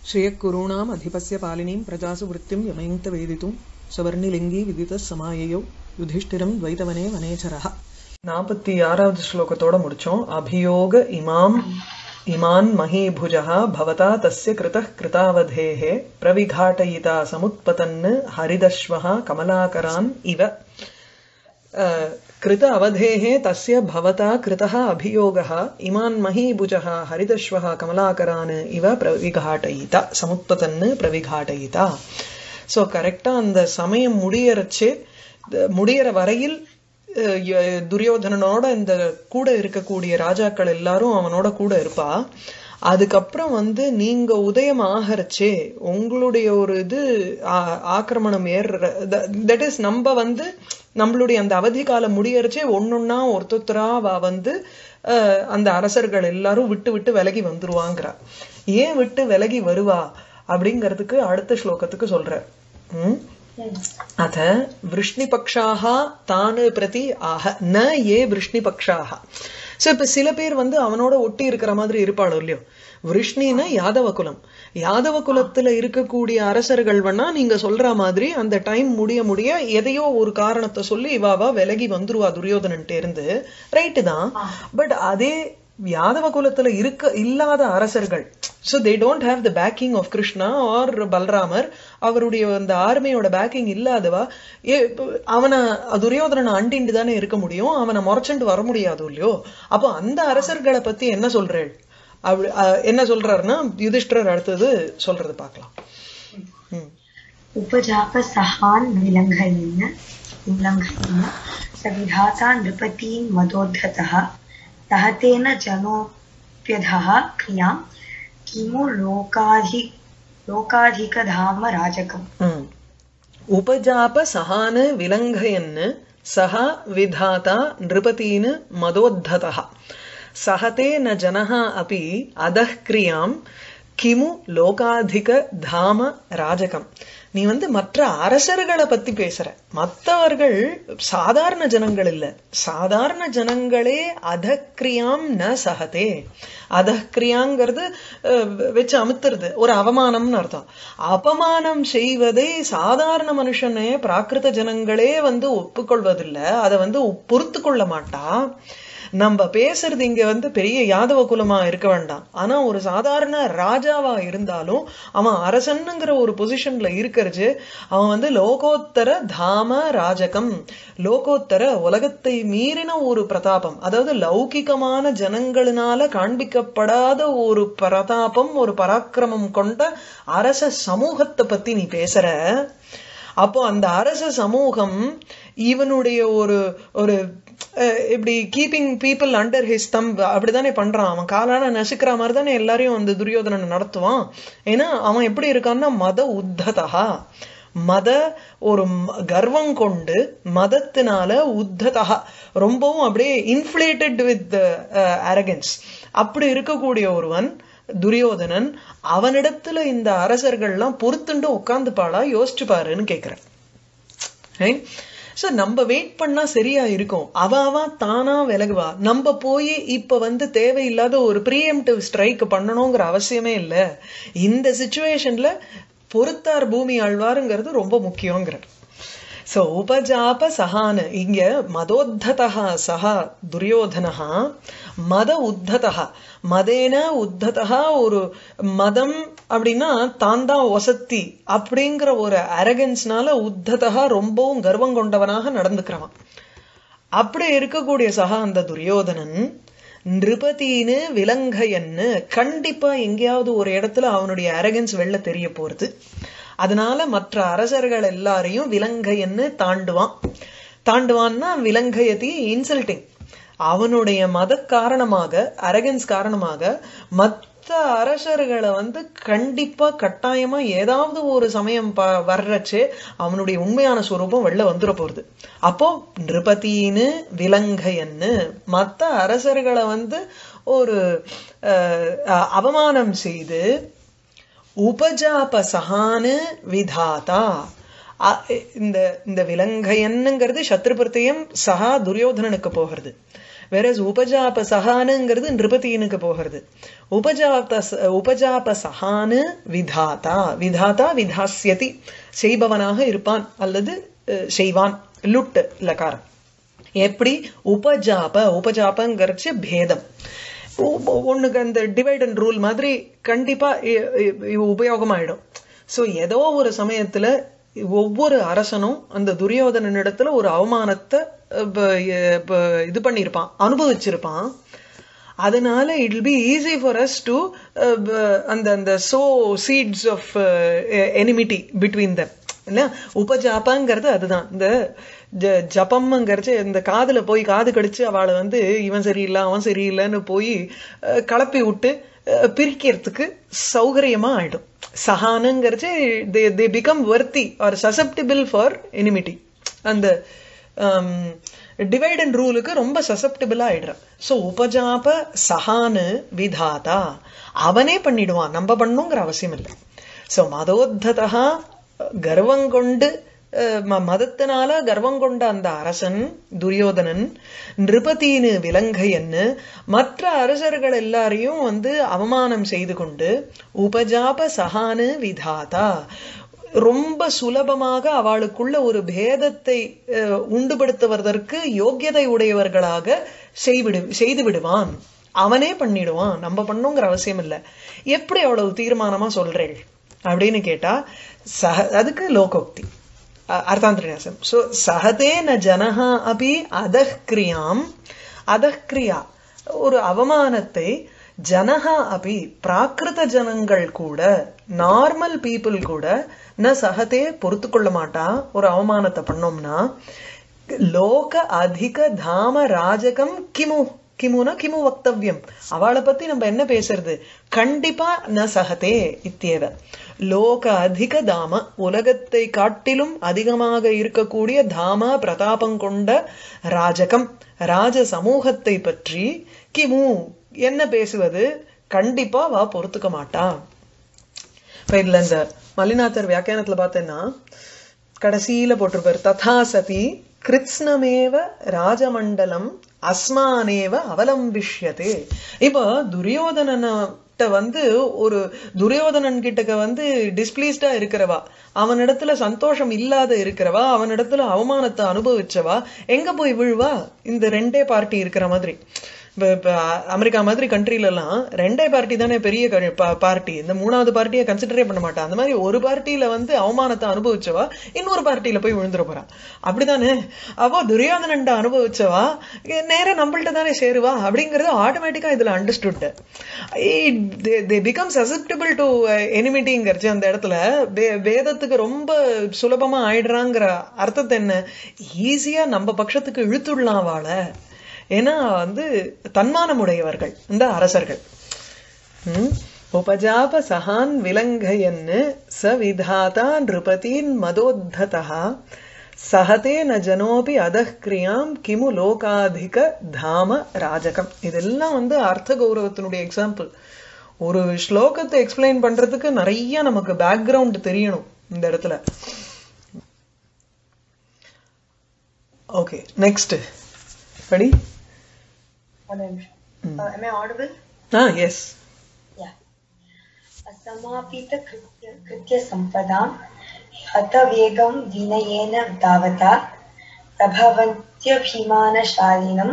श्रियःकुरूणाम् अधिपस्य पालिनीं प्रजासु वृत्तिं यमयन्त वेदितुं सवर्णिलिङ्गी विदितः समाययौ யுதிஷ்டிரம் துவைதவனே வனேச்சரஹ நாற்பத்தி ஆறாவது ஸ்லோகத்தோட முடிச்சோம் அபியோக இமாம் இமான் மஹீபுஜः பவதா தஸ்ய கிருதः கிருதாவதேः பிரவிघाटयिता समुत्पतन् हरिदश्वः कमलाकरान् इव कृत अवधेः तस्य भवता कृतः अभियोगः इमान् महीभुजः हरिदश्वः कमलाकरान् इव प्रविघाटयिता समुत्पतन् प्रविघाटयिता ஸோ கரெக்டாக அந்த சமயம் முடியறச்சே முடியற வரையில் துரியோதனனோட இந்த கூட இருக்கக்கூடிய ராஜாக்கள் எல்லாரும் அவனோட கூட இருப்பா அதுக்கப்புறம் வந்து நீங்க உதயம் ஆகறச்சே உங்களுடைய ஒரு இது ஆக்கிரமணம் ஏறுற தட் இஸ் நம்ம வந்து நம்மளுடைய அந்த அவதி காலம் முடியறச்சே ஒன்னொன்னா ஒருத்தொத்தரா வந்து அந்த அரசர்கள் எல்லாரும் விட்டு விட்டு விலகி வந்துருவாங்கிறா ஏன் விட்டு விலகி வருவா அப்படிங்கிறதுக்கு அடுத்த ஸ்லோகத்துக்கு சொல்ற உம் அத விருஷ்ணிபக்ஷாக தானு பிரதி ஆக ந ஏ விருஷ்ணிபக்ஷாக சோ இப்ப சில பேர் வந்து அவனோட ஒட்டி இருக்கிற மாதிரி இருப்பாளோ இல்லையோ விருஷ்ணின்னா யாதவ குலம் யாதவ குலத்துல இருக்கக்கூடிய அரசர்கள் வேணா நீங்க சொல்ற மாதிரி அந்த டைம் முடிய முடிய எதையோ ஒரு காரணத்தை சொல்லி இவாவா விலகி வந்துருவா துரியோதனன்ட்டு இருந்து ரைட்டு தான் பட் அதே யாதவ குலத்துல இருக்க இல்லாத அரசர்கள் so they don't have the backing of Krishna or பல்ராமர் அவருடைய அந்த ஆர்மியோட பேக்கிங் இல்லாதவா அவனை துரியோதனனை அண்டிண்டு தானே இருக்க முடியும் அவனை முறைச்சுண்டு வர முடியாது இல்லையோ அப்போ அந்த அரசர்களை பத்தி என்ன சொல்றேள் அப்படி என்ன சொல்றாருன்னா யுதிஷ்டர் அடுத்தது சொல்றது பார்க்கலாம் उपजाप सहान् विलङ्घयेन उल्लङ्घयेन स विधाता नृपतीन् मदोद्धतः दहतेन जनोऽप्यधः क्रियां किमु लोकाधि लोकाधिकधाम राजकम् उपजाप सहान् विलङ्घयन् सः विधाता नृपतीन् मदोद्धतः सहते न जनः अपि अधः क्रियां கிமு லோகாதிக தாம ராஜகம் நீ வந்து மற்ற அரசர்களை பத்தி பேசுற மற்றவர்கள் சாதாரண ஜனங்கள் இல்ல சாதாரண ஜனங்களே அதக்கிரியாம் ந சகதே அதக்கிரியாங்கிறது வச்சு அமுத்துறது ஒரு அவமானம்னு அர்த்தம் அபமானம் செய்வதை சாதாரண மனுஷனே பிராகிருத ஜனங்களே வந்து ஒப்புக்கொள்வதில்லை அதை வந்து பொறுத்து கொள்ள மாட்டா நம்ம பேசுறது இங்க வந்து பெரிய யாதவ குலமா இருக்க வேண்டாம் ஆனா ஒரு சாதாரண ராஜாவா இருந்தாலும் அவன் அரசன்னுங்கிற ஒரு பொசிஷன்ல இருக்கிறது அவன் வந்து லோகோத்தர தாம ராஜகம் லோகோத்தர உலகத்தை மீறின ஒரு பிரதாபம் அதாவது லௌகிகமான ஜனங்களினால காண்பிக்கப்படாத ஒரு பிரதாபம் ஒரு பராக்கிரமம் கொண்ட அரச சமூகத்தை பத்தி நீ பேசுற அப்போ அந்த அரச சமூகம் இவனுடைய ஒரு ஒரு இப்படி keeping people under his them அப்படித்தானே பண்றான் அவன் காலான நசுக்கிற மாதிரி தானே எல்லாரையும் அந்த துரியோதனன் நடத்துவான் ஏன்னா அவன் எப்படி இருக்கான்னா மத உத்ததா மத ஒரு கர்வம் கொண்டு மதத்தினால உத்ததா ரொம்பவும் அப்படியே இன்ஃபிளேட்டட் வித் அரகன்ஸ் அப்படி இருக்கக்கூடிய ஒருவன் துரியோதனன் அவனிடத்துல இந்த அரசர்கள்லாம் பொறுத்துண்டு உட்காந்து பாடா யோசிச்சு பாருன்னு கேக்குறேன் ஸோ நம்ம வெயிட் பண்ணா சரியா இருக்கும் அவ அவ தானா விலகுவா நம்ம போய் இப்ப வந்து தேவையில்லாத ஒரு ப்ரீஎம்டிவ் ஸ்ட்ரைக் பண்ணணுங்கிற அவசியமே இல்லை இந்த சுச்சுவேஷன்ல பொறுத்தார் பூமி ஆழ்வாருங்கிறது ரொம்ப முக்கியங்கிற சோ உபஜாப சகான இங்க மதோத்ததா சஹா துரியோதனஹா மத உத்ததா மதேன உத்ததா ஒரு மதம் அப்படின்னா தான் தான் ஒசத்தி அப்படிங்கிற ஒரு அரகன்ஸ்னால உத்ததா ரொம்பவும் கர்வம் கொண்டவனாக நடந்துக்கிறவன் அப்படி இருக்கக்கூடிய சகா அந்த துரியோதனன் நிருபதின்னு விலங்கையன்னு கண்டிப்பா எங்கேயாவது ஒரு இடத்துல அவனுடைய அரகன்ஸ் வெளில தெரிய போறது அதனால மற்ற அரசர்கள் எல்லாரையும் விலங்கையன்னு தாண்டுவான் தாண்டுவான்னா விலங்கையத்தி இன்சல்டிங் அவனுடைய மத காரணமாக அரகன்ஸ் காரணமாக மற்ற அரசர்களை வந்து கண்டிப்பா கட்டாயமா ஏதாவது ஒரு சமயம் வர்றச்சு அவனுடைய உண்மையான ஸ்வரூபம் வெளில வந்துட போறது அப்போ நிருபதின்னு விலங்கையன்னு மற்ற அரசர்களை வந்து ஒரு அவமானம் செய்து உபஜாபசகானு விதாதா இந்த இந்த விலங்கையன்னுங்கிறது சத்ருபிரத்தியம் சகா துரியோதனனுக்கு போகிறது வேற உபஜாப சகானுங்கிறது நிருபதீனுக்கு போகிறது உபஜாப உபஜாப சகானு விதாதா விதாதா விதாஸ்யதி செய்பவனாக இருப்பான் அல்லது அஹ், செய்வான் லுட் லகாரம் எப்படி உபஜாப உபஜாபங்கிறச்சு பேதம் ஒ- ஒண்ணுக்கு அந்த டிவைட் அண்ட் ரூல் மாதிரி கண்டிப்பா இ- இ- உபயோகமாயிடும் சோ ஏதோ ஒரு சமயத்துல ஒவ்வொரு அரசனும் அந்த துரியோதனனிடத்துல ஒரு அவமானத்தை அஹ், ப- எ- ப- இது பண்ணியிருப்பான் அனுபவிச்சிருப்பான் அதனால it will be easy for us to அந்த அந்த so seeds of enmity between them இல்ல உபஜாப்பாங்கிறது அதுதான் இந்த ஜ- ஜபம்ங்கிறச்சு இந்த காதுல போய் காது கடிச்சு அவளை வந்து இவன் சரியில்லை அவன் சரியில்லைன்னு போய் அஹ், கலப்பி விட்டு அஹ், பிரிக்கிறதுக்கு சௌகரியமா ஆயிடும் சஹானுங்கிறச்சு தே தே பிகம் வர்த்தி ஆர் சசப்டிபிள் ஃபார் எனிமிட்டி அந்த டிவைட் அண்ட் ரூலுக்கு ரொம்ப சசப்டிபிளா ஆயிடுறான் சோ உபஜாப சஹானு விதாதா அவனே பண்ணிடுவான் நம்ம பண்ணுங்கிற அவசியம் இல்லை சோ மதோத்ததா கர்வம் கொண்டு அஹ், ம- மதத்தினால கர்வம் கொண்ட அந்த அரசன் துரியோதனன் நிருபதீனு விலங்கையன்னு மற்ற அரசர்கள் எல்லாரையும் வந்து அவமானம் செய்து கொண்டு உபஜாப சஹானு விதாதா ரொம்ப சுலபமாக அவளுக்குள்ள ஒரு பேதத்தை அஹ், உண்டுபடுத்துவதற்கு யோக்கியதை உடையவர்களாக செய்விடு செய்து விடுவான் அவனே பண்ணிடுவான் நம்ம பண்ணுங்கிற அவசியம் இல்லை எப்படி அவ்வளவு தீர்மானமா சொல்றேள் அப்படின்னு கேட்டா சஹ அதுக்கு லோகோக்தி அ- அர்த்தாந்திரநியாசம் சோ சஹதே ந ஜனஹா அபி அதஹ்கிரியாம் அதஹ்கிரியா ஒரு அவமானத்தை ஜனஹா அபி பிராகிருத ஜனங்கள் கூட நார்மல் பீப்புள் கூட ந சஹதே பொறுத்து கொள்ள மாட்டா ஒரு அவமானத்தை பண்ணோம்னா லோக அதிக தாம ராஜகம் கிமு கிமுனா கிமு வக்தவ்யம் அவளை பத்தி நம்ம என்ன பேசுறது கண்டிப்பா ந சகதே இத்தியேவ லோக அதிக தாம உலகத்தை காட்டிலும் அதிகமாக இருக்கக்கூடிய தாம பிரதாபம் கொண்ட ராஜகம் ராஜ சமூகத்தை பற்றி கிமு என்ன பேசுவது கண்டிப்பா வா பொறுத்துக்க மாட்டா இப்ப இதுல இந்த மல்லிநாதர் வியாக்கியானத்துல பார்த்தேன்னா கடைசியில போட்டிருப்பாரு ததா சதி கிருத்ஸ்னமேவ ராஜமண்டலம் அஸ்மானேவ அவலம்பிஷ்யதே இப்போ துரியோதனன்ட்ட வந்து ஒரு துரியோதனன் கிட்டக்க வந்து டிஸ்பிளீஸ்டா இருக்கிறவா அவனிடத்துல சந்தோஷம் இல்லாத இருக்கிறவா அவனிடத்துல அவமானத்தை அனுபவிச்சவா எங்க போய் விழுவா இந்த ரெண்டே பார்ட்டி இருக்கிற மாதிரி இப்ப இப்ப அமெரிக்கா மாதிரி கண்ட்ரில எல்லாம் ரெண்டே பார்ட்டி தானே பெரிய பார்ட்டி இந்த மூணாவது பார்ட்டியை கன்சிடரே பண்ண மாட்டா அந்த மாதிரி ஒரு பார்ட்டியில வந்து அவமானத்தை அனுபவிச்சவா இன்னொரு பார்ட்டியில போய் விழுந்துட போறா அப்படிதானே அப்போ துரியோதனன்ட அனுபவிச்சவா நேரா நம்மள்ட்ட தானே சேருவா அப்படிங்கறது ஆட்டோமேட்டிக்கா இதுல understood they become susceptible to எனிமிட்டிங்கிறச்சு அந்த இடத்துல வே- வேதத்துக்கு ரொம்ப சுலபமா ஆயிடுறாங்கிற அர்த்தத்தை என்ன ஈஸியா நம்ம பட்சத்துக்கு இழுத்துடலாம் வாழ ஏன்னா வந்து தன்மானமுடையவர்கள் இந்த அரசர்கள் ம்? உபஜாப சகான் விலங்கயன்னு ச விதாதா நிருபதீன் மதோத்ததா சஹதே ந ஜனோபி அதஹ்கிரியாம் கிமு லோகாதிக தாம ராஜகம் இதெல்லாம் வந்து அர்த்த கௌரவத்தினுடைய எக்ஸாம்பிள் ஒரு ஸ்லோகத்தை எக்ஸ்பிளைன் பண்றதுக்கு நிறைய நமக்கு பேக்ரவுண்ட் தெரியணும் இந்த இடத்துல ஓகே நெக்ஸ்ட் படி One minute. Uh, am I audible? ஆ எஸ் Yeah. असमापितकृत्य कृत्यसम्पदां हतवेगं विनयेन तावता प्रभवन्त्यभिमानशालिनं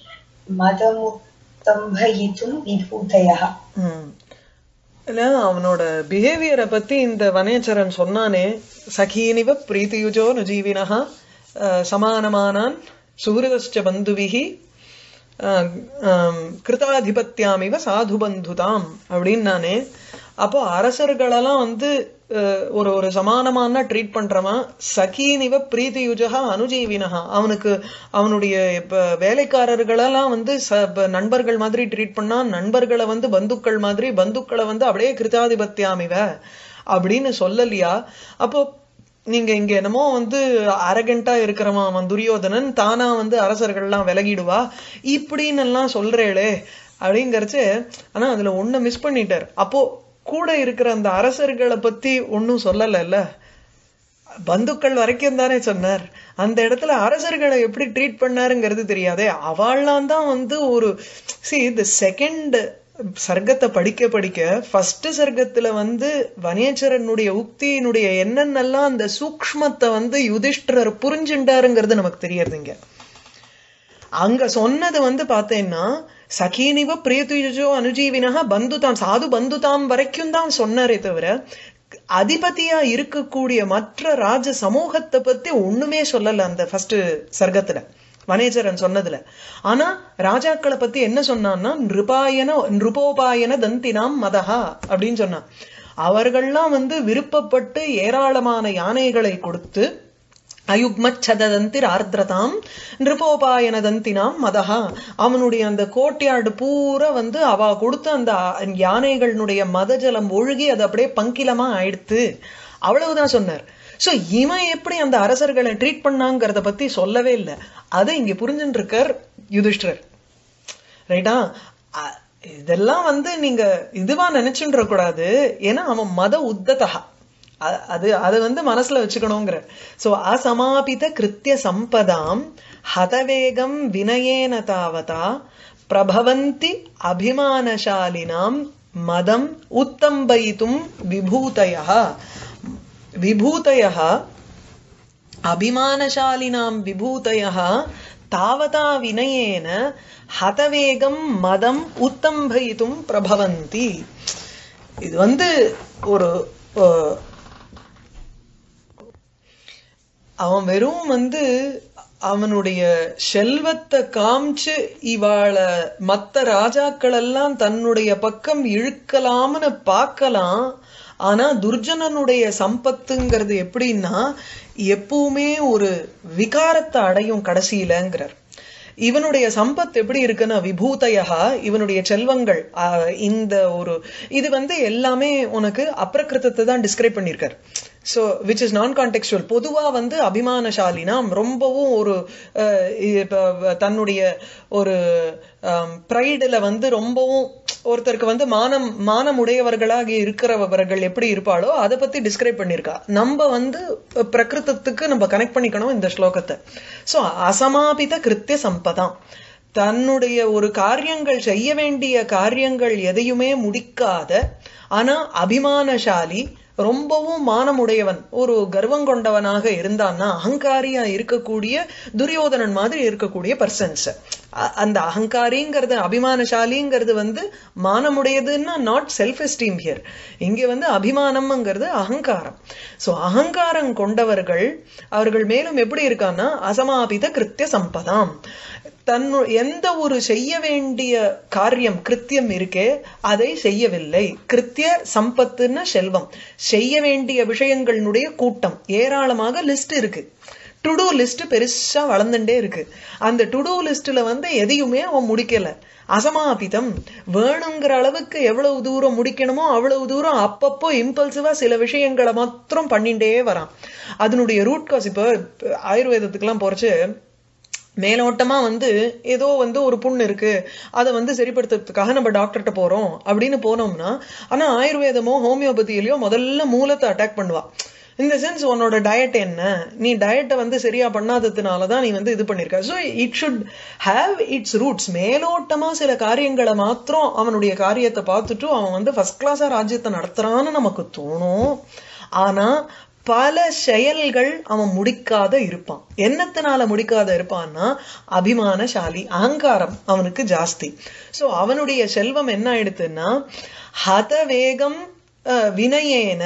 मदमुत्तम्भयितुं विभूतयः ம். இல்ல அவனோட பிஹேவியரை பத்தி இந்த வனேச்சரன் சொன்னானே சகீனிவ பிரீத்தியுஜோ நுஜீவினஹா அஹ், சமானமானான் சுகிருதஸ்ச பந்துவிஹி அஹ், ஆம், கிருதாதிபத்தியாமிவ சாது பந்துதாம் அப்படின்னு நானே அப்போ அரசர்களெல்லாம் வந்து அஹ், ஒரு ஒரு சமானமான ட்ரீட் பண்றவன் சகீனிவ பிரீத்தியுஜகா அனுஜீவினஹா அவனுக்கு அவனுடைய இப்ப வேலைக்காரர்களெல்லாம் வந்து ச- இப்ப நண்பர்கள் மாதிரி ட்ரீட் பண்ணா நண்பர்களை வந்து பந்துக்கள் மாதிரி பந்துக்களை வந்து அப்படியே கிருதாதிபத்தியாமிவ அப்படின்னு சொல்லலையா அப்போ நீங்க இங்க என்னமோ வந்து அரகண்டா இருக்கிறவன் அவன் துரியோதனன் தானா வந்து அரசர்கள்லாம் விலகிடுவா இப்படின்னு எல்லாம் சொல்றேளே அப்படிங்கறச்சு ஆனா அதுல ஒண்ணு மிஸ் பண்ணிட்டார் அப்போ கூட இருக்கிற அந்த அரசர்களை பத்தி ஒன்னும் சொல்லலைல்ல பந்துக்கள் வரைக்கும் தானே சொன்னார் அந்த இடத்துல அரசர்களை எப்படி ட்ரீட் பண்ணாருங்கிறது தெரியாதே அவள்லாம் தான் வந்து ஒரு சி இந்த செகண்ட் சர்க்கத்தை படிக்க படிக்க ஃபர்ஸ்ட் சர்க்கத்துல வந்து வனேச்சரனுடைய உக்தியினுடைய என்னென்னலாம் அந்த சூக்ஷ்மத்தை வந்து யுதிஷ்டரர் புரிஞ்சுண்டாருங்கிறது நமக்கு தெரியறதுங்க அங்க சொன்னது வந்து பார்த்தேன்னா சகீனிவ பிரியதுஜோ அனுஜீவினக பந்துதாம் சாது பந்துதாம் வரைக்கும் தான் சொன்னாரே தவிர அதிபதியா இருக்கக்கூடிய மற்ற ராஜ சமூகத்தை பத்தி ஒண்ணுமே சொல்லல அந்த ஃபர்ஸ்ட் சர்க்கத்துல வனேச்சரன் சொன்னதுல ஆனா ராஜாக்களை பத்தி என்ன சொன்னான்னா நிருபாயன நிருபோபாயன தந்தினாம் மதஹா அப்படின்னு சொன்னான் அவர்கள்லாம் வந்து விருப்பப்பட்டு ஏராளமான யானைகளை கொடுத்து அயுக்மச்சதந்திர் ஆர்திரதாம் நிருபோபாயனதந்தினாம் மதஹா அவனுடைய அந்த கோட்யாடு பூரா வந்து அவ கொடுத்த அந்த யானைகளுடைய மதஜலம் ஒழுகி அது அப்படியே பங்கிலமா ஆயிடுத்து அவ்வளவுதான் சொன்னார் சோ இவன் எப்படி அந்த அரசர்களை ட்ரீட் பண்ணாங்கிறத பத்தி சொல்லவே இல்லை அதை இங்க புரிஞ்சுட்டு இருக்கார் யுதிஷ்டர் ரைட்டா இதெல்லாம் வந்து நீங்க இதுவா நினைச்சுன்ற கூடாது ஏன்னா அவன் மத உத்ததா அது அது வந்து மனசுல வச்சுக்கணுங்கிற சோ அசமாபித கிருத்திய சம்பதாம் ஹதவேகம் வினயேன தாவதா பிரபவந்தி அபிமானசாலினாம் மதம் உத்தம்பயித்தும் விபூதய விபூதய அபிமானசாலினாம் விபூதய தாவதா வினயேன ஹதவேகம் மதம் உத்தம்பயித்தும் பிரபவந்தி இது வந்து ஒரு அவன் வெறும் வந்து அவனுடைய செல்வத்தை காமிச்சு இவாள மத்த ராஜாக்கள் எல்லாம் தன்னுடைய பக்கம் இழுக்கலாம்னு பார்க்கலாம் ஆனா துர்ஜனனுடைய சம்பத்துங்கிறது எப்படின்னா எப்பவுமே ஒரு விகாரத்தை அடையும் கடைசியிலங்கிறார் இவனுடைய சம்பத் எப்படி இருக்குன்னா விபூதையா இவனுடைய செல்வங்கள் இந்த ஒரு இது வந்து எல்லாமே உனக்கு அப்ரகிருத்தத்தை தான் டிஸ்கிரைப் பண்ணியிருக்கார் so which is non contextual பொதுவா வந்து அபிமானசாலினா ரொம்பவும் ஒரு தன்னுடைய ஒரு ப்ரைடில் வந்து ரொம்பவும் ஒருத்தருக்கு வந்து மானம் மானம் உடையவர்களாக இருக்கிறவர்கள் எப்படி இருப்பாளோ அதை பத்தி டிஸ்கிரைப் பண்ணியிருக்கா நம்ம வந்து பிரகிருத்தத்துக்கு நம்ம கனெக்ட் பண்ணிக்கணும் இந்த ஸ்லோகத்தை ஸோ அசமாபித கிருத்திய சம்பதாம் தன்னுடைய ஒரு காரியங்கள் செய்ய வேண்டிய காரியங்கள் எதையுமே முடிக்காத ஆனா அபிமானசாலி ரொம்பவும் மானமுடையவன் ஒரு கர்வம் கொண்டவனாக இருந்தான்னா அகங்காரியா இருக்கக்கூடிய துரியோதனன் மாதிரி இருக்கக்கூடிய பர்சன்ஸ் அந்த அகங்காரிங்கிறது அபிமானசாலிங்கிறது வந்து மானமுடையதுன்னா நாட் செல்ஃப் எஸ்டீம் ஹியர் இங்க வந்து அபிமானம்ங்கிறது அகங்காரம் சோ அகங்காரம் கொண்டவர்கள் அவர்கள் மேலும் எப்படி இருக்கான்னா அசமாபித கிருத்திய சம்பதாம் தன்னு எந்த ஒரு செய்ய வேண்டிய காரியம் கிருத்தியம் இருக்கே அதை செய்யவில்லை கிருத்திய சம்பத்துன்னா செல்வம் செய்ய வேண்டிய விஷயங்களுடைய கூட்டம் ஏராளமாக லிஸ்ட் இருக்கு டுடூ லிஸ்ட் பெருசா வளர்ந்துட்டே இருக்கு அந்த டுடூ லிஸ்ட்ல வந்து எதையுமே அவன் முடிக்கல அசமாபிதம் வேணுங்கிற அளவுக்கு எவ்வளவு தூரம் முடிக்கணுமோ அவ்வளவு தூரம் அப்பப்போ இம்பல்சிவா சில விஷயங்களை மாத்திரம் பண்ணிட்டே வரான் அதனுடைய ரூட் காஸ் இப்போ ஆயுர்வேதத்துக்கெல்லாம் போறச்சு மேலோட்டமா வந்து ஏதோ வந்து ஒரு புண்ணு இருக்கு அதை வந்து சரிப்படுத்துறதுக்காக நம்ம டாக்டர்கிட்ட போறோம் அப்படின்னு போனோம்னா ஆனா ஆயுர்வேதமோ ஹோமியோபதியிலயோ முதல்ல மூலத்தை அட்டாக் பண்ணுவா இந்த சென்ஸ் உன்னோட டயட் என்ன நீ டயட்டை வந்து சரியா பண்ணாததுனாலதான் நீ வந்து இது பண்ணிருக்க so it should have its roots மேலோட்டமா சில காரியங்களை மாத்திரம் அவனுடைய காரியத்தை பார்த்துட்டு அவன் வந்து ஃபர்ஸ்ட் கிளாஸா ராஜ்யத்தை நடத்துறான்னு நமக்கு தோணும் ஆனா பல செயல்கள் அவன் முடிக்காத இருப்பான் என்னத்தினால முடிக்காத இருப்பான்னா அபிமானசாலி அகங்காரம் அவனுக்கு ஜாஸ்தி சோ அவனுடைய செல்வம் என்ன ஆயிடுத்துன்னா ஹத வேகம் வினயேன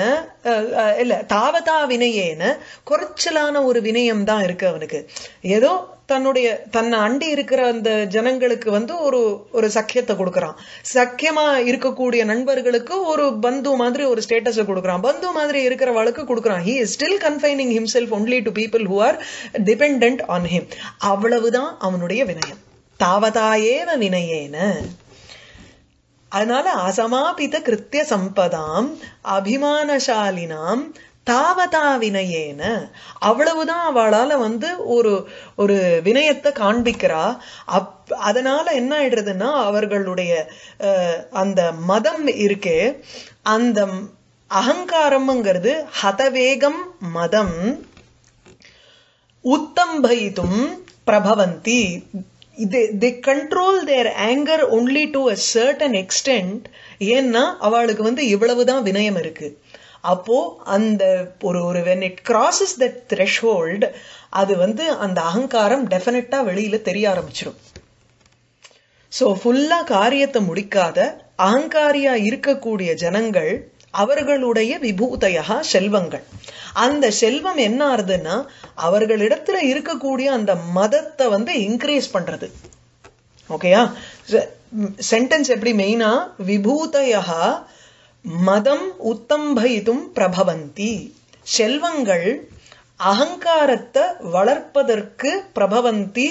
இல்ல தாவதா வினயேன குறைச்சலான ஒரு வினயம் தான் இருக்கு அவனுக்கு ஏதோ தன்னுடைய தன்னை அண்டி இருக்கிற அந்த ஜனங்களுக்கு வந்து ஒரு ஒரு சக்கியத்தை கொடுக்கறான் சக்கியமா இருக்கக்கூடிய நண்பர்களுக்கு ஒரு பந்து மாதிரி ஒரு ஸ்டேட்டஸை கொடுக்கறான் பந்து மாதிரி இருக்கிறவளுக்கு கொடுக்கறான் he is still confining himself only to people who are depend on him அவ்வளவுதான் அவனுடைய வினயம் தாவதாயேவ வினயேன அதனால அசமாபித கிருத்திய சம்பதாம் அபிமானசாலினாம் தாவதா வினயேன அவ்வளவுதான் அவளால வந்து ஒரு ஒரு வினயத்தை காண்பிக்கிறா அப் அதனால என்ன ஆயிடுறதுன்னா அவர்களுடைய அந்த மதம் இருக்கே அந்த அகங்காரம்ங்கிறது ஹதவேகம் மதம் உத்தம்பயித்தும் பிரபவந்தி they, they control their anger only to a certain extent ஏன்னா அவளுக்கு வந்து இவ்வளவுதான் வினயம் இருக்கு அப்போ அந்த ஒரு ஒரு when it crosses that threshold அது வந்து அந்த அகங்காரம் டெஃபினட்டா வெளியில தெரிய ஆரம்பிச்சிடும் சோ ஃபுல்லா காரியத்தை முடிக்காத அகங்காரியா இருக்கக்கூடிய ஜனங்கள் அவர்களுடைய விபூதையா செல்வங்கள் அந்த செல்வம் என்ன ஆறுதுன்னா அவர்களிடத்துல இருக்கக்கூடிய அந்த மதத்தை வந்து இன்க்ரீஸ் பண்றது ஓகேயா சென்டென்ஸ் எப்படி மெயினா விபூதையா மதம் உத்தம்பயித்தும் பிரபவந்தி செல்வங்கள் அகங்காரத்தை வளர்ப்பதற்கு பிரபவந்தி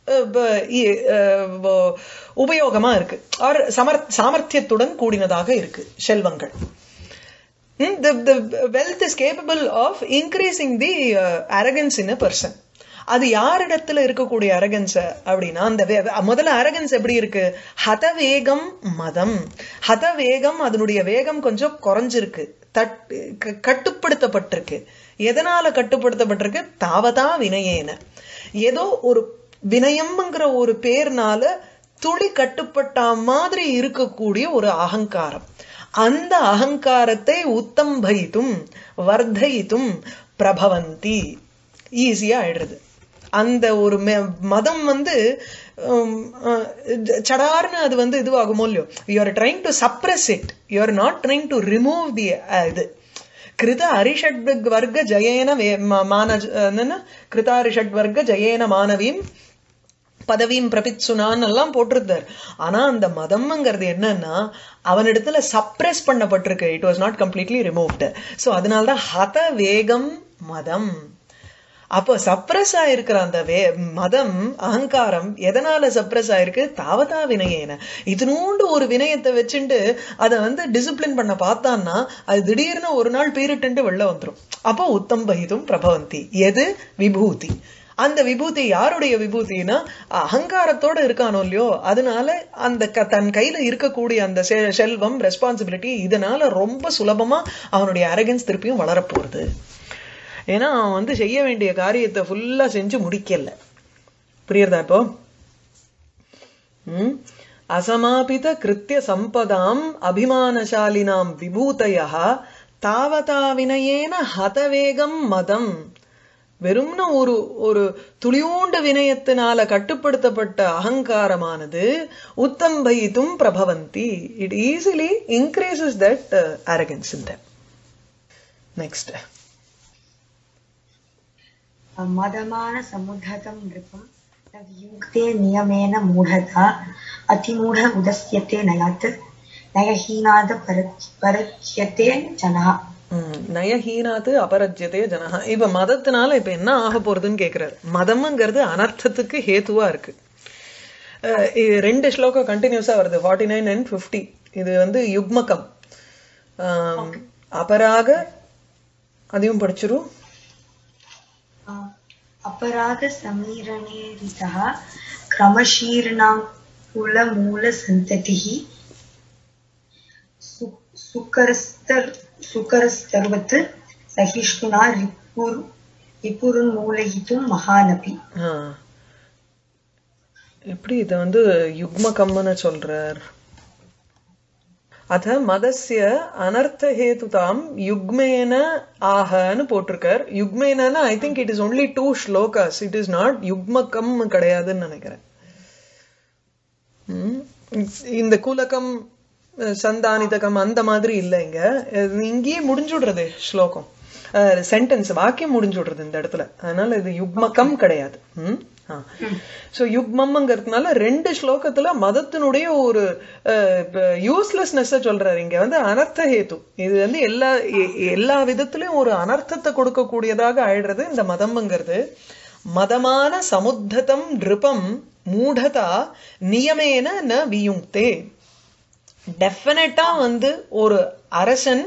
உபயோகமா இருக்கு ஆர் சமர் சாமர்த்தியத்துடன் கூடினதாக இருக்கு செல்வங்கள் the, the wealth is capable of increasing the uh, arrogance in a person அது யாரிடத்துல இருக்கக்கூடிய அரகன்ஸ் அப்படின்னா அந்த முதல்ல அரகன்ஸ் எப்படி இருக்கு ஹதவேகம் மதம் ஹதவேகம் அதனுடைய வேகம் கொஞ்சம் குறைஞ்சிருக்கு தட் கட்டுப்படுத்தப்பட்டிருக்கு எதனால கட்டுப்படுத்தப்பட்டிருக்கு தாவதா வினயேன ஏதோ ஒரு வினயம்ங்கிற ஒரு பேர்னால துளி கட்டுப்பட்ட மாதிரி இருக்கக்கூடிய ஒரு அகங்காரம் அந்த அகங்காரத்தை உத்தம்பயித்தும் வர்த்தயித்தும் பிரபவந்தி ஈஸியா ஆயிடுறது அந்த ஒரு மதம் வந்து சடார்னு அது வந்து இதுவாகுமோ இல்லையோ you are trying to suppress it you are not trying to remove the இது கிருத அரிஷட் வர்க்க ஜயேன மான கிருத அரிஷட் வர்க்க ஜயேன மாணவீம் பதவியும் பிரபித்சுனான் எல்லாம் போட்டிருந்தார் ஆனா அந்த மதம்ங்கிறது என்னன்னா அவனிடத்துல சப்ரெஸ் பண்ணப்பட்டிருக்கு it was not completely removed so அதனாலதான் ஹத வேகம் மதம் அப்போ சப்ரஸ் ஆயிருக்கிற அந்த வே மதம் அகங்காரம் எதனால சப்ரஸ் ஆயிருக்கு தாவதா வினயேன இதனோண்டு ஒரு வினயத்தை வச்சுட்டு அதை வந்து டிசிப்ளின் பண்ண பார்த்தான்னா அது திடீர்னு ஒரு நாள் பீரிட்டு வெளில வந்துடும் அப்போ உத்தம் பகிதும் பிரபவந்தி எது விபூதி அந்த விபூதி யாருடைய விபூதினா அகங்காரத்தோட இருக்கானோ இல்லையோ அதனால அந்த தன் கையில இருக்கக்கூடிய அந்த செல்வம் ரெஸ்பான்சிபிலிட்டி இதனால ரொம்ப சுலபமா அவனுடைய அரகன்ஸ் திருப்பியும் வளரப்போறது ஏன்னா அவன் வந்து செய்ய வேண்டிய காரியத்தை ஃபுல்லா செஞ்சு முடிக்கல புரியுறதா இப்போ உம் அசமாபித கிருத்திய சம்பதாம் அபிமானசாலினாம் விபூதையா தாவதா வினயேன ஹதவேகம் மதம் வெறும்ன ஒரு ஒரு துளியோண்டு வினயத்தினால கட்டுப்படுத்தப்பட்ட அகங்காரமானது உத்தம்பயித்தும் பிரபவந்தி it easily increases that arrogance இந்த நெக்ஸ்ட் मदमान समुद्धतं नृपं तद्युक्ते नियमेन मूढता अतिमूढ उदस्यते नयात् नयहीनाद परच्यते जनः நயஹீனாத்து அபரஜ்யதே ஜனஹா இப்ப மதத்தினால இப்ப என்ன ஆக போறதுன்னு கேக்குறாரு மதம்ங்கிறது அனர்த்தத்துக்கு ஹேத்துவா இருக்கு ரெண்டு ஸ்லோகம் கண்டினியூஸா வருது ஃபார்ட்டி நைன் அண்ட் பிப்டி இது வந்து யுக்மகம் அபராக அதையும் படிச்சிரும் अपराध समीरणेरितः क्रमशीर्णाङ्कुलमूलसन्ततिः सुकरस्तर् सुकरस्तर्वत् सहिष्णुना रिपुर् रिपुरुन्मूलयितुं महानपि எப்படி இத வந்து யுக்மகம்னு சொல்றார் அத மதஸ்ய அனர்த்த ஹேதுதாம் யுக்மேன ஆஹன்னு போட்டிருக்கார் யுக்மேனா I think it is only two slokas it is not யுக்மகம் கிடையாதுன்னு நினைக்கிறேன் இந்த குலகம் சந்தானிதகம் அந்த மாதிரி இல்ல இங்க இங்கேயே முடிஞ்சுடுறது ஸ்லோகம் சென்டென்ஸ் வாக்கியம் முடிஞ்சுடுறது இந்த இடத்துல அதனால இது யுக்மகம் கிடையாது ம் சோ யுக்மம்ங்கிறதுனால ரெண்டு ஸ்லோகத்துல மதத்தினுடைய ஒரு யூஸ்லெஸ்னஸ் சொல்றாரு இங்க வந்து அனர்த்த ஹேத்து இது வந்து எல்லா எல்லா விதத்திலயும் ஒரு அனர்த்தத்தை கொடுக்கக்கூடியதாக ஆயிடுறது இந்த மதம்ங்கிறது மதமான சமுத்ததம் நிருபம் மூடதா நியமேன ந வியுங்தே டெஃபினட்டா வந்து ஒரு அரசன்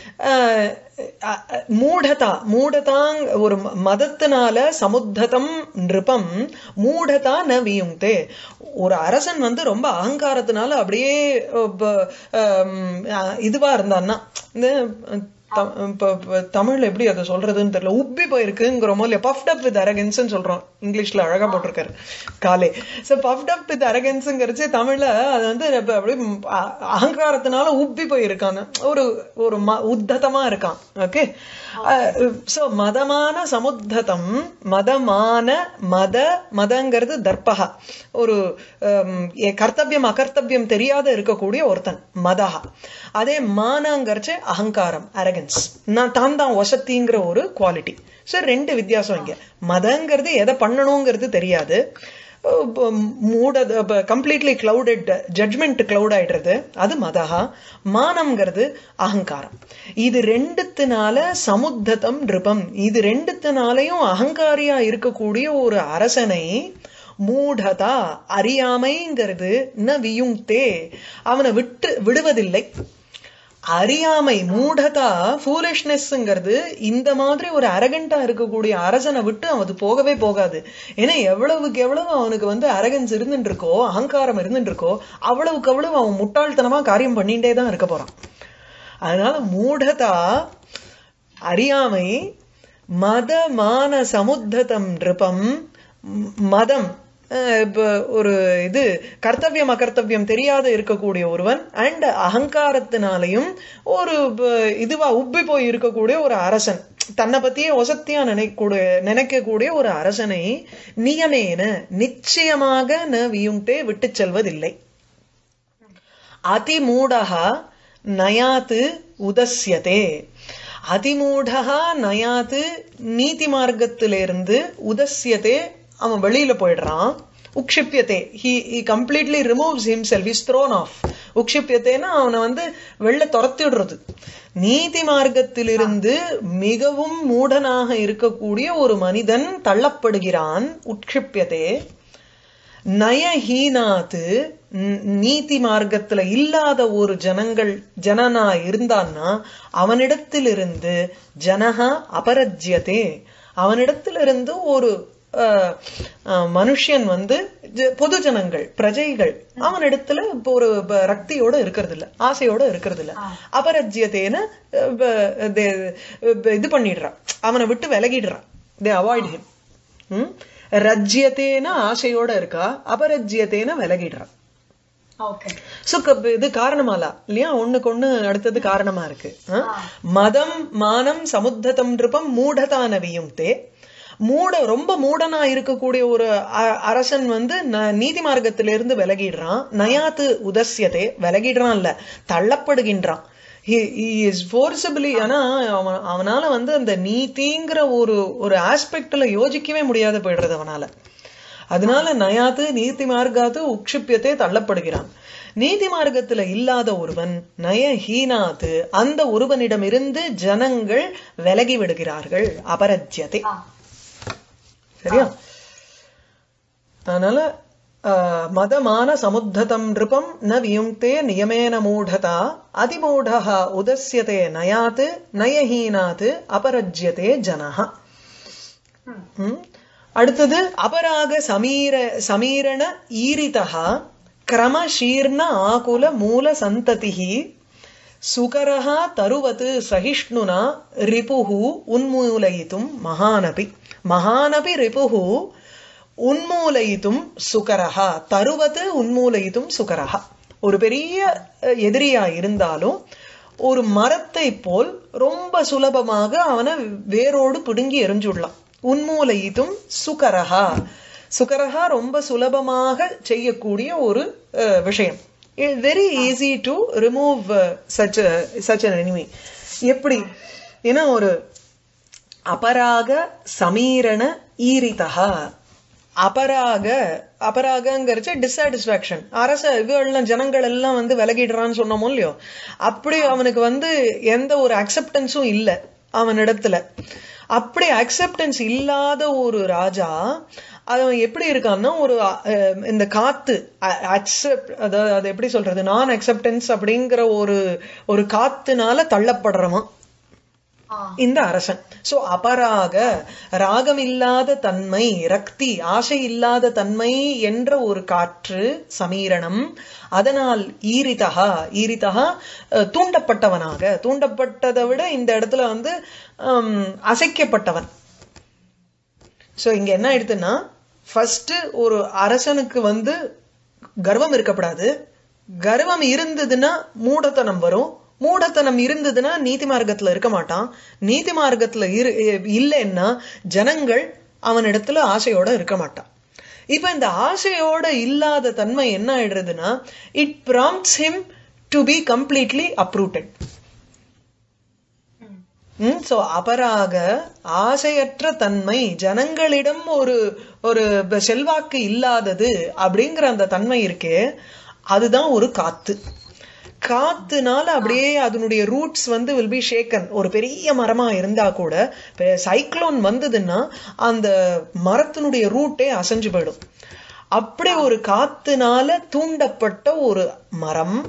மூடதா மூடதாங் ஒரு மதத்தினால சமுத்ததம் நிருபம் மூடதா ந வியுங்தே ஒரு அரசன் வந்து ரொம்ப அகங்காரத்தினால அப்படியே இதுவா இருந்தான்னா இந்த த- இப்ப- இப்ப தமிழ்ல எப்படி அதை சொல்றதுன்னு தெரியல உப்பி போயிருக்குங்கிறோமோ இல்லையா பஃப்ட் அப் வித் அரகன்ஸ் சொல்றோம் இங்கிலீஷ்ல அழகா போட்டிருக்காரு காலே சோ பஃப்ட் அப் வித் அரகன்ஸ்ங்கிறச்சு தமிழ்ல அது வந்து இப்ப அப்படியே ம், அ- அகங்காரத்தினால உப்பி போயிருக்கான் ஒரு ஒரு ம- உத்ததமா இருக்கான் ஓகே சோ மதமான சமுத்ததம் மதமான மத மதங்கிறது தர்பகா ஒரு ஹம், எ- கர்த்தவியம் அகர்த்தவியம் தெரியாத இருக்கக்கூடிய ஒருத்தன் மதஹா அதே மானங்கிறச்சு அகங்காரம் அரகன்ஸ் நான் தான் தான் வசத்திங்கிற ஒரு குவாலிட்டி சோ ரெண்டு வித்தியாசம் இங்க மதங்கிறது எதை பண்ணணுங்கிறது தெரியாது மூட கம்ப்ளீட்லி கிளவுடட் ஜட்மெண்ட் கிளவுட் ஆயிடுறது அது மதஹா மானம்ங்கிறது அகங்காரம் இது ரெண்டுத்தினால சமுத்ததம் நிருபம் இது ரெண்டுத்தினாலையும் அகங்காரியா இருக்கக்கூடிய ஒரு அரசனை மூடதா அறியாமைங்கிறது ந வியுங்தே அவனை விட்டு விடுவதில்லை அறியாமை மூடதா ஃபூலிஷ்னஸ்ங்கிறது இந்த மாதிரி ஒரு அரகண்டா இருக்கக்கூடிய அரசனை விட்டு அவன் அது போகவே போகாது ஏன்னா எவ்வளவுக்கு எவ்வளவு அவனுக்கு வந்து அரகன்ஸ் இருந்துட்டு இருக்கோ அகங்காரம் இருந்துட்டு இருக்கோ அவ்வளவுக்கு அவ்வளவு அவன் முட்டாள்தனமா காரியம் பண்ணிட்டே தான் இருக்க போறான் அதனால மூடதா அறியாமை மதமான சமுத்ததம் நிருபம் ம், மதம் அஹ், இப்ப ஒரு இது கர்த்தவியம் அகர்த்தவியம் தெரியாத இருக்கக்கூடிய ஒருவன் அண்ட் அகங்காரத்தினாலையும் ஒரு ப- இதுவா உப்பி போய் இருக்கக்கூடிய ஒரு அரசன் தன்னை பத்தியே ஒசத்தியா நினைக்கூடிய நினைக்கக்கூடிய ஒரு அரசனை நியமேன நிச்சயமாக ந வியுங்டே விட்டுச் செல்வதில்லை அதிமூடா நயாத்து உதஸ்யதே அதிமூடா நயாத்து நீதி மார்க்கத்திலிருந்து உதஸ்யதே அவன் வெளியில போயிடுறான் உக்ஷிப்பியத்தே he he completely removes himself is thrown off உக்ஷிப்பியத்தேன்னா அவனை வந்து வெளில துரத்திடுறது நீதி மார்க்கத்திலிருந்து மிகவும் மூடனாக இருக்கக்கூடிய ஒரு மனிதன் தள்ளப்படுகிறான் உட்சிப்பியதே நயஹீனாத்து ந- நீதி மார்க்கத்துல இல்லாத ஒரு ஜனங்கள் ஜனனா இருந்தான்னா அவனிடத்திலிருந்து ஜனஹா அபரஜ்யதே அவனிடத்திலிருந்து ஒரு அஹ், அஹ், மனுஷன் வந்து ஜ- பொது ஜனங்கள் பிரஜைகள் அவனிடத்துல இப்போ ஒரு ப- ரக்தியோட இருக்கிறது இல்ல ஆசையோட இருக்கிறது இல்ல அபரஜ்யத்தேன அஹ், ப- தே- ப- இது பண்ணிடுறான் அவனை விட்டு விலகிடுறான் தே அவாய்ட் ஹிம் ம்? ரஜ்யத்தேன ஆசையோட இருக்கா அபரஜ்யத்தேன விலகிடுறான் ஓகே சோ க- இது காரணமாலா இல்லையா ஒண்ணுக்கு ஒண்ணு அடுத்தது காரணமா இருக்கு ஆ? மதம் மானம் சமுத்ததம் நிருபம் மூடதான வியுங்தே மூட ரொம்ப மூடனா இருக்கக்கூடிய ஒரு அ- அரசன் வந்து ந- நீதி மார்க்கத்திலிருந்து விலகிடுறான் நயாத்து உதஸ்யதே விலகிடுறான் இல்ல தள்ளப்படுகின்றான் இஸ் ஃபோர்ஸபிளி ஆனா அவன் அவனால வந்து அந்த நீதிங்கிற ஒரு ஒரு ஆஸ்பெக்ட்ல யோசிக்கவே முடியாத போயிடுறது அவனால அதனால நயாத்து நீதி மார்க்காத்து உக்ஷிப்பியத்தே தள்ளப்படுகிறான் நீதி மார்க்கத்துல இல்லாத ஒருவன் நயஹீனாத்து அந்த ஒருவனிடமிருந்து ஜனங்கள் விலகி விடுகிறார்கள் அபரஜ்யத்தை ஆ சரியா அதனால ஆஹ், மதமான சமுத்ததம் நிருபம் ந வியுங்தே நியமேன மூடதா அதிமூடः உதஸ்யதே நயாத் நயஹீனாத் அபரஜ்யதே ஜனஹ ம். ம். அடுத்தது அபராக சமீர சமீரண ஈரிதா கிரமசீர்ண ஆகுல மூல சந்ததிஹி சுகரஹ தருவத் சகிஷ்ணுனா ரிபுஹு உன்மூலயித்தும் மகானபி மகானபி ரிபுஹு உன்மூலயித்தும் சுகரஹ தருவத் உன்மூலயித்தும் சுகரஹ ஒரு பெரிய அஹ், எதிரியா இருந்தாலும் ஒரு மரத்தை போல் ரொம்ப சுலபமாக அவனை வேரோடு பிடுங்கி எரிஞ்சுடலாம் உன்மூலயித்தும் சுகரஹா சுகரஹா ரொம்ப சுலபமாக செய்யக்கூடிய ஒரு அஹ், விஷயம் very easy to remove such such an enemy எப்படி ஏன்னா ஒரு அபராக சமீரண ஈரிதா அபராக அபராகங்கிறச்சு டிசாட்டிஸ்பாக்சன் அரச இவெல்லாம் ஜனங்கள் எல்லாம் வந்து விலகிடுறான்னு சொன்னோமோ இல்லையோ அப்படி அவனுக்கு வந்து எந்த ஒரு அக்செப்டன்ஸும் இல்லை அவனிடத்துல அப்படி அக்செப்டன்ஸ் இல்லாத ஒரு ராஜா அவன் எப்படி இருக்கான்னா ஒரு அஹ், இந்த காத்து அக்செப்ட் அதாவது அது எப்படி சொல்றது நான் அக்செப்டன்ஸ் அப்படிங்கிற ஒரு ஒரு காத்துனால தள்ளப்படுறவன் ஆ இந்த அரசன் சோ அபராக ராகம் இல்லாத தன்மை ரக்தி ஆசை இல்லாத தன்மை என்ற ஒரு காற்று சமீரணம் அதனால் ஈரிதகா ஈரிதகா அஹ், தூண்டப்பட்டவனாக தூண்டப்பட்டதை விட இந்த இடத்துல வந்து ஹம், அசைக்கப்பட்டவன் சோ இங்க என்ன ஆயிடுதுன்னா ஃபர்ஸ்ட் ஒரு அரசனுக்கு வந்து கர்வம் இருக்கப்படாது கர்வம் இருந்ததுன்னா மூடத்தனம் வரும் மூடத்தனம் இருந்ததுன்னா நீதி மார்க்கத்துல இருக்க மாட்டான் நீதி மார்க்கத்துல இரு இல்லைன்னா ஜனங்கள் அவனிடத்துல ஆசையோட இருக்க மாட்டான் இப்ப இந்த ஆசையோட இல்லாத தன்மை என்ன ஆயிடுறதுன்னா it prompts him to be completely uprooted hmm so அபராக ஆசையற்ற தன்மை ஜனங்களிடம் ஒரு ஒரு ப- செல்வாக்கு இல்லாதது அப்படிங்கிற அந்த தன்மை இருக்கே அதுதான் ஒரு காத்து காத்துனால அப்படியே அதனுடைய ரூட்ஸ் வந்து வில் பி ஷேக்கன் ஒரு பெரிய மரமா இருந்தா கூட சைக்ளோன் வந்ததுன்னா அந்த மரத்தினுடைய ரூட்டே அசைஞ்சு போயிடும் அப்படி ஒரு காத்துனால தூண்டப்பட்ட ஒரு மரம்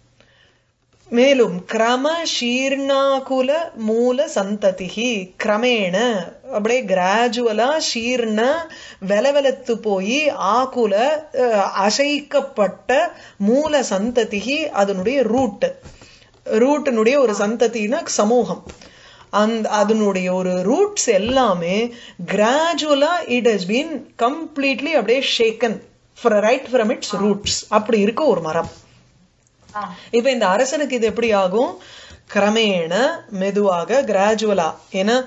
மேலும் கிரம ஷீர்ணாகுல மூல சந்ததிகி கிரமேண அப்படியே கிராஜுவலா ஷீர்ண வெலவெலத்து போய் ஆகுல அஹ், அசைக்கப்பட்ட மூல சந்ததிகி அதனுடைய ரூட் ரூட்டினுடைய ஒரு சந்ததினா சமூகம் அந்த அதனுடைய ஒரு ரூட்ஸ் எல்லாமே கிராஜுவலா இட் ஹஸ் பீன் கம்ப்ளீட்லி அப்படியே shaken right from its roots அப்படி இருக்கு ஒரு மரம் ஆ இப்ப இந்த அரசனுக்கு இது எப்படி ஆகும் கிரமேண மெதுவாக கிராஜுவலா ஏன்னா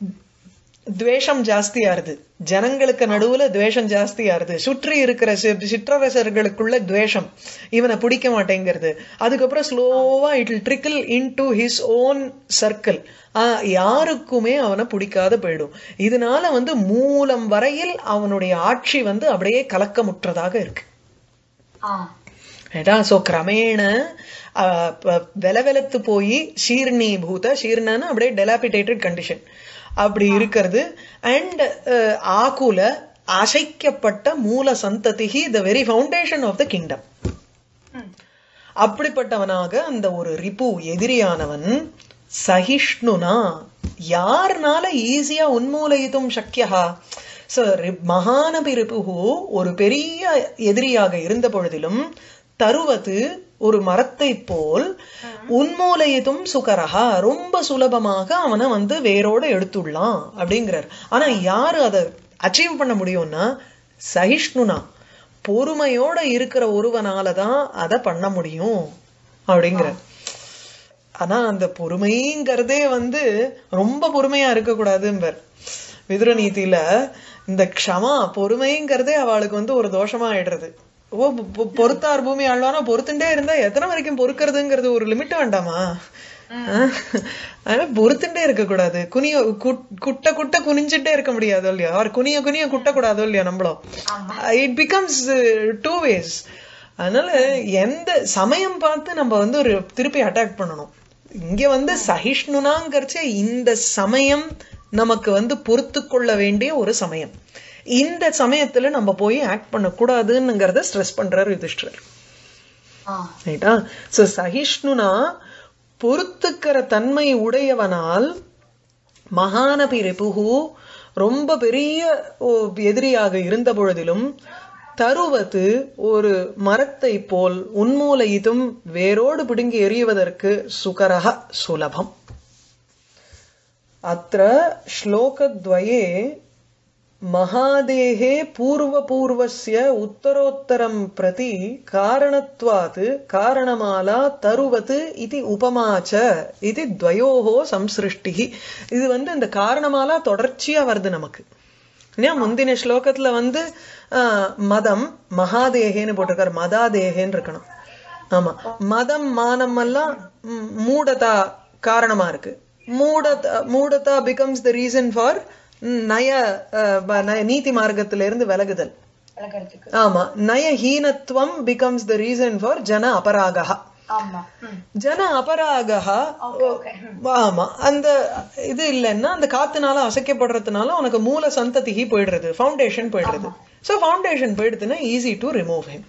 துவேஷம் ஜாஸ்தியாருது ஜனங்களுக்கு நடுவுல துவேஷம் ஜாஸ்தியாருது சுற்றி இருக்கிற சி- சிற்றரசர்களுக்குள்ள துவேஷம் இவனை பிடிக்க மாட்டேங்கிறது அதுக்கப்புறம் ஸ்லோவா it will trickle in to his own circle யாருக்குமே அவனை பிடிக்காத போயிடும் இதனால வந்து மூலம் வரையில் அவனுடைய ஆட்சி வந்து அப்படியே கலக்கமுற்றதாக இருக்கு ஆ ரைட்டா சோ கிரமேண அஹ், ப- வெலவெலத்து போய் ஷீர்ணீபூத ஷீர்ணன்னு அப்படியே டெலாபிடேட்டட் கண்டிஷன் அப்படி இருக்கிறது அண்ட் ஆகுல அசைக்கப்பட்ட மூல சந்ததிகி the very foundation of the kingdom hmm அப்படிப்பட்டவனாக அந்த ஒரு ரிபு எதிரியானவன் சகிஷ்ணுனா யாருனால ஈஸியா உன்மூலயித்தும் சக்கியா சோ மகானபி ரிபுகு ஒரு பெரிய எதிரியாக இருந்த பொழுதிலும் தருவது ஒரு மரத்தை போல் உன்மூலயித்தும் சுகரஹா ரொம்ப சுலபமாக அவனை வந்து வேரோட எடுத்துடலாம் அப்படிங்கிறார் ஆனா யாரு அதை அச்சீவ் பண்ண முடியும்னா சகிஷ்ணுனா பொறுமையோட இருக்கிற ஒருவனாலதான் அதை பண்ண முடியும் அப்படிங்கிற ஆனா அந்த பொறுமைங்கிறதே வந்து ரொம்ப பொறுமையா இருக்கக்கூடாதும்பர் விதுர நீதியில இந்த க்ஷமா பொறுமைங்கிறதே அவளுக்கு வந்து ஒரு தோஷமா ஆயிடுறது ஓ பொ- பொறுத்தார் பூமி ஆழ்வானா பொறுத்துட்டே இருந்தா எத்தனை வரைக்கும் பொறுக்கிறதுங்கிறது ஒரு லிமிட் வேண்டாமா அதனால பொறுத்துட்டே இருக்க கூடாது குனிய குட்- குட்ட குட்ட குனிஞ்சிட்டே இருக்க முடியாது இல்லையா அவர் குனிய குனிய குட்டக்கூடாதோ இல்லையா நம்மளும் இட் பிகம்ஸ் டூ வேஸ் அதனால எந்த சமயம் பார்த்து நம்ம வந்து ஒரு திருப்பி அட்டாக் பண்ணணும் இங்க வந்து சகிஷ்ணுனாங்கிறச்ச இந்த சமயம் நமக்கு வந்து பொறுத்து கொள்ள வேண்டிய ஒரு சமயம் இந்த சமயத்துல நம்ம போய் ஆக்ட் பண்ணக்கூடாதுங்கிறத ஸ்ட்ரெஸ் பண்றாரு யுதிஷ்டர் ஆ ரைட்டா சோ சகிஷ்ணுனா பொறுத்துக்கிற தன்மை உடையவனால் மகானபி ரிபுகு ரொம்ப பெரிய ஓ- எதிரியாக இருந்த பொழுதிலும் தருவது ஒரு மரத்தை போல் உன்மூலயிதும் வேரோடு பிடுங்கி எறிவதற்கு சுகரக சுலபம் அத்த ஸ்லோகத்வயே महादेहे पूर्वपूर्वस्य उत्तरोत्तरं प्रति कारणत्वात् कारणमाला तरुवत् इति उपमा च इति द्वयोः संसृष्टिः இது வந்து இந்த காரணமாலா தொடர்ச்சியா வருது நமக்கு இல்லையா முந்தின ஸ்லோகத்துல வந்து ஆஹ், மதம் மகாதேகேன்னு போட்டிருக்காரு மதாதேகேன்னு இருக்கணும் ஆமா மதம் மானம் எல்லாம் ம், மூடதா காரணமா இருக்கு மூடதா மூடதா பிகம்ஸ் த ரீசன் ஃபார் நய அஹ், ப- நய- நீதி மார்க்கத்திலிருந்து இருந்து விலகுதல் விளக்கறதுக்கு ஆமா நயஹீனத்துவம் பிகம்ஸ் த ரீசன் ஃபார் ஜன அபராகா ஆமா ம் ஜன அபராகா ஓகே ஓகே ஆமா அந்த இது இல்லைன்னா அந்த காத்துனால அசைக்கப்படுறதுனால உனக்கு மூல சந்ததிகி போயிடுறது ஃபவுண்டேஷன் போயிடுறது சோ ஃபவுண்டேஷன் போயிடுதுன்னா ஈஸி டு ரிமூவ் ஹிம்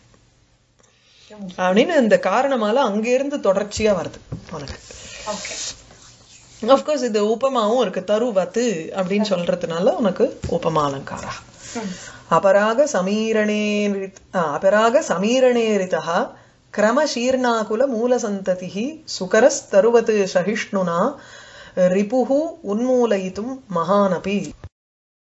அப்படின்னு இந்த காரணமால அங்க இருந்து தொடர்ச்சியா வருது உனக்கு ஓகே அஃப்கோர்ஸ் இது உபமாவும் இருக்கு தருவத்து அப்படின்னு சொல்றதுனால உனக்கு உபமா அலங்காரா அபராக சமீரணே அபராக சமீரணேரிதா கிரமசீர்ணாகுல மூலசந்ததிः சுகரஸ்தருவத் சகிஷ்ணுனா ரிபுः உன்மூலயித்தும் மகானபி